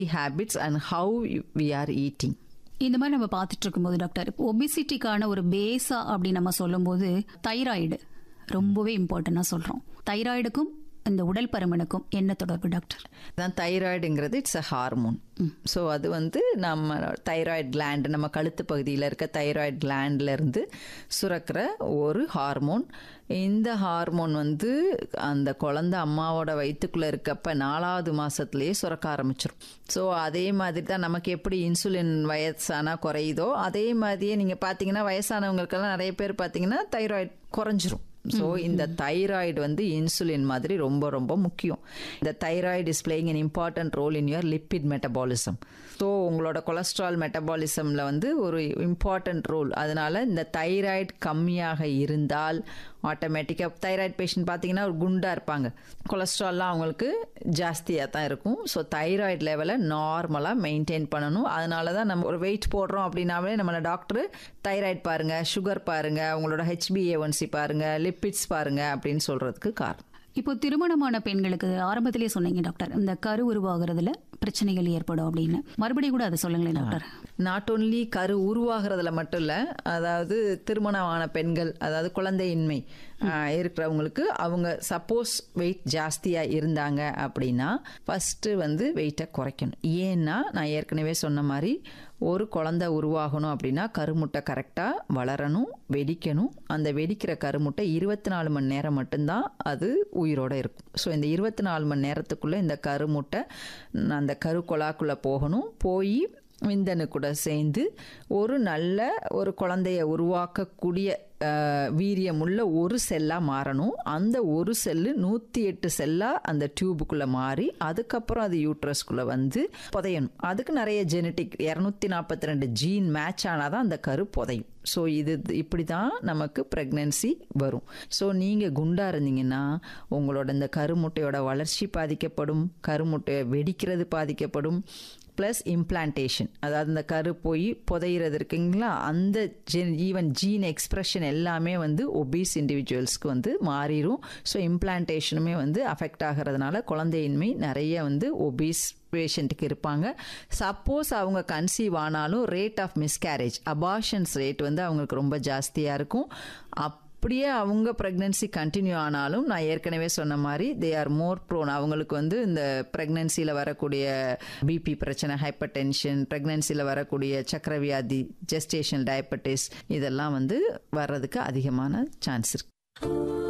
habits and how we are eating. இந்த மாதிரி நம்ம பார்த்துட்டு இருக்கும்போது டாக்டர் ஒபிசிட்டிக்கான ஒரு பேஸா அப்படி நம்ம சொல்லும்போது தைராய்டு ரொம்பவே இம்பார்ட்டண்டா சொல்றோம் தைராய்டுக்கும் இந்த உடல் பருமனுக்கும் என்ன தொடர்பு டாக்டர் தான் தைராய்டுங்கிறது இட்ஸ் அ ஹார்மோன் ஸோ அது வந்து நம்ம தைராய்டு கிளாண்ட் நம்ம கழுத்து பகுதியில் இருக்க தைராய்டு கிளாண்ட்ல இருந்து சுரக்கிற ஒரு ஹார்மோன் இந்த ஹார்மோன் வந்து அந்த குழந்தை அம்மாவோட வயிற்றுக்குள்ளே இருக்கப்ப நாலாவது மாதத்துலேயே சுரக்க ஆரம்பிச்சிடும் ஸோ அதே மாதிரி தான் நமக்கு எப்படி இன்சுலின் வயசானா குறையுதோ அதே மாதிரியே நீங்கள் பார்த்தீங்கன்னா வயசானவங்களுக்கெல்லாம் நிறைய பேர் பார்த்தீங்கன்னா தைராய்டு குறைஞ்சிரும் ஸோ இந்த தைராய்டு வந்து இன்சுலின் மாதிரி ரொம்ப ரொம்ப முக்கியம் இந்த thyroid is playing an important role in your lipid metabolism so உங்களோட கொலஸ்ட்ரால் மெட்டபாலிசமில் வந்து ஒரு இம்பார்ட்டன்ட் ரோல் அதனால இந்த தைராய்டு கம்மியாக இருந்தால் ஆட்டோமேட்டிக்காக தைராய்டு பேஷண்ட் பார்த்தீங்கன்னா ஒரு குண்டாக இருப்பாங்க கொலஸ்ட்ரால்லாம் அவங்களுக்கு ஜாஸ்தியாக தான் இருக்கும் ஸோ தைராய்டு லெவலை நார்மலாக மெயின்டைன் பண்ணணும் அதனால தான் நம்ம ஒரு வெயிட் போடுறோம் அப்படின்னாவே நம்மளை டாக்டர் தைராய்டு பாருங்கள் சுகர் பாருங்கள் உங்களோட ஹெச்பிஏஒன்சி பாருங்கள் லிப்பிட்ஸ் பாருங்கள் அப்படின்னு சொல்கிறதுக்கு காரணம் இப்போ திருமணமான பெண்களுக்கு ஆரம்பத்திலேயே சொன்னீங்க டாக்டர் இந்த கரு உருவாகிறதுல பிரச்சனைகள் ஏற்படும் அப்படின்னு மறுபடியும் கூட அதை சொல்லுங்களேன் டாக்டர் நாட் ஓன்லி கரு உருவாகிறதுல மட்டும் இல்லை அதாவது திருமணமான பெண்கள் அதாவது குழந்தையின்மை ஆஹ், இருக்கிறவங்களுக்கு அவங்க சப்போஸ் வெயிட் ஜாஸ்தியாக இருந்தாங்க அப்படின்னா ஃபஸ்ட்டு வந்து வெயிட்டை குறைக்கணும் ஏன்னா நான் ஏற்கனவே சொன்ன மாதிரி ஒரு குழந்தை உருவாகணும் அப்படின்னா கருமுட்டை கரெக்டாக வளரணும் வெடிக்கணும் அந்த வெடிக்கிற கருமுட்டை இருபத்தி நாலு மணி நேரம் மட்டும்தான் அது உயிரோட இருக்கும் ஸோ இந்த இருபத்தி நாலு மணி நேரத்துக்குள்ளே இந்த கருமுட்டை அந்த கருக்கொலாக்குள்ளே போகணும் போய் விந்தணு கூட சேர்ந்து ஒரு நல்ல ஒரு குழந்தைய உருவாக்கக்கூடிய அஹ், வீரியமுள்ள ஒரு செல்லாக மாறணும் அந்த ஒரு செல்லு நூற்றி எட்டு செல்லாக அந்த டியூபுக்குள்ளே மாறி அதுக்கப்புறம் அது யூட்ரஸ்குள்ளே வந்து புதையணும் அதுக்கு நிறைய ஜெனட்டிக் இரநூத்தி நாற்பத்தி ரெண்டு ஜீன் மேட்ச் ஆனால் தான் அந்த கரு புதையும் ஸோ இது இப்படி தான் நமக்கு ப்ரெக்னென்சி வரும் ஸோ நீங்கள் குண்டாக இருந்தீங்கன்னா உங்களோட இந்த கருமுட்டையோட வளர்ச்சி பாதிக்கப்படும் கருமுட்டையை வெடிக்கிறது பாதிக்கப்படும் ப்ளஸ் இம்ப்ளான்டேஷன் அதாவது இந்த கரு போய் புதையிறது இருக்குங்களா அந்த ஜென் ஈவன் ஜீன் எக்ஸ்பிரஷன் எல்லாமே வந்து ஒபீஸ் இண்டிவிஜுவல்ஸ்க்கு வந்து மாறிடும் ஸோ இம்ப்ளான்டேஷனுமே வந்து அஃபெக்ட் ஆகிறதுனால குழந்தையின்மை நிறைய வந்து ஒபீஸ் பேஷண்ட்டுக்கு இருப்பாங்க சப்போஸ் அவங்க கன்சீவ் ஆனாலும் rate of miscarriage abortions rate வந்து அவங்களுக்கு ரொம்ப ஜாஸ்தியாக இருக்கும் அப்படியே அவங்க ப்ரெக்னென்சி கண்டினியூ ஆனாலும் நான் ஏற்கனவே சொன்ன மாதிரி தே ஆர் மோர் ப்ரோன் அவங்களுக்கு வந்து இந்த ப்ரெக்னென்சியில் வரக்கூடிய பிபி பிரச்சனை ஹைப்பர் டென்ஷன் ப்ரெக்னென்சியில் வரக்கூடிய சக்கரவியாதி ஜெஸ்டேஷன் டயபெட்டிஸ் இதெல்லாம் வந்து வர்றதுக்கு அதிகமான சான்ஸ் இருக்கு